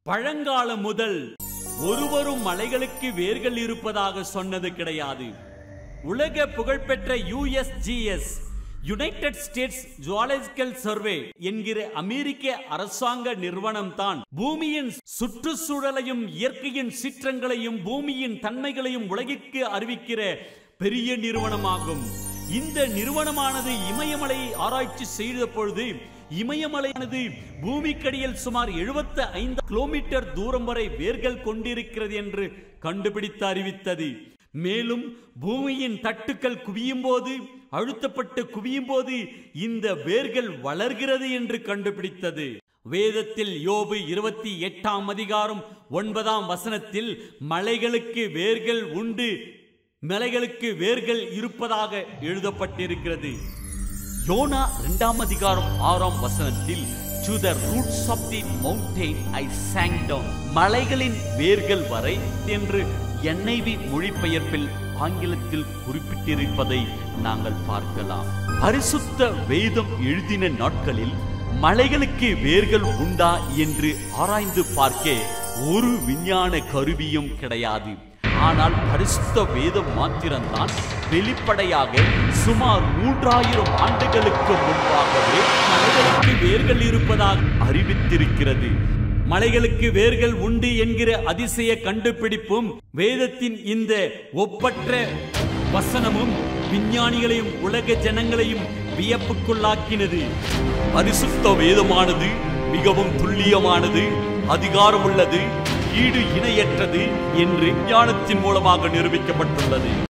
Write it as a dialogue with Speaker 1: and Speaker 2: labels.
Speaker 1: பழங்காலம் முதல் ஒருவரும் மலைகளுக்கு வேர்கள் இருப்பதாக சொன்னது கிடையாது உலக புகழ்பெற்ற USGS united states geological survey என்கிற அமெரிக்க அரசாங்க நிறுவனம் தான் பூமியின் சுற்றுச்சூழலையும் இயற்கையின் சீற்றங்களையும் பூமியின் தன்மைகளையும் உலகிற்கு அறிவிக்கிற பெரிய நிறுவனமாகும் இந்த நிறுவனமானது இமயமலையை ஆராய்ச்சி செய்த பொழுது இமயமலையானது பூமிக்கடியில் சுமார் 75 ஐந்து கிலோமீட்டர் தூரம் வரை வேர்கள் கொண்டிருக்கிறது என்று கண்டுபிடித்து அறிவித்தது மேலும் பூமியின் தட்டுக்கள் குவியும் போது அழுத்தப்பட்டு குவியும் போது இந்த வேர்கள் வளர்கிறது என்று கண்டுபிடித்தது வேதத்தில் யோபு இருபத்தி எட்டாம் அதிகாரம் ஒன்பதாம் வசனத்தில் மலைகளுக்கு வேர்கள் உண்டு மலைகளுக்கு வேர்கள் இருப்பதாக எழுதப்பட்டிருக்கிறது யோனா இரண்டாம் அதிகாரம் ஆறாம் வசனத்தில் to the roots of the mountain I sang down மலைகளின் வேர்கள் வரை என்று என்ஐவி மொழிபெயர்ப்பில் ஆங்கிலத்தில் குறிப்பிட்டிருப்பதை நாங்கள் பார்க்கலாம் பரிசுத்த வேதம் எழுதின நாட்களில் மலைகளுக்கு வேர்கள் உண்டா என்று ஆராய்ந்து பார்க்க ஒரு விஞ்ஞான கருவியும் கிடையாது ஆனால் பரிசுத்த வேதம் மாத்திரம்தான் வெளிப்படையாக சுமார் மூன்றாயிரம் ஆண்டுகளுக்கு முன்பாகவே மலைகளுக்கு வேர்கள் இருப்பதாக அறிவித்திருக்கிறது மலைகளுக்கு வேர்கள் உண்டு என்கிற அதிசய கண்டுபிடிப்பும் வேதத்தின் இந்த ஒப்பற்ற வசனமும் விஞ்ஞானிகளையும் உலக ஜனங்களையும் வியப்புக்குள்ளாக்கினது பரிசுத்த வேதமானது மிகவும் துல்லியமானது அதிகாரமுள்ளது ஈடு இணையற்றது என்று ஞானத்தின் மூலமாக நிரூபிக்கப்பட்டுள்ளது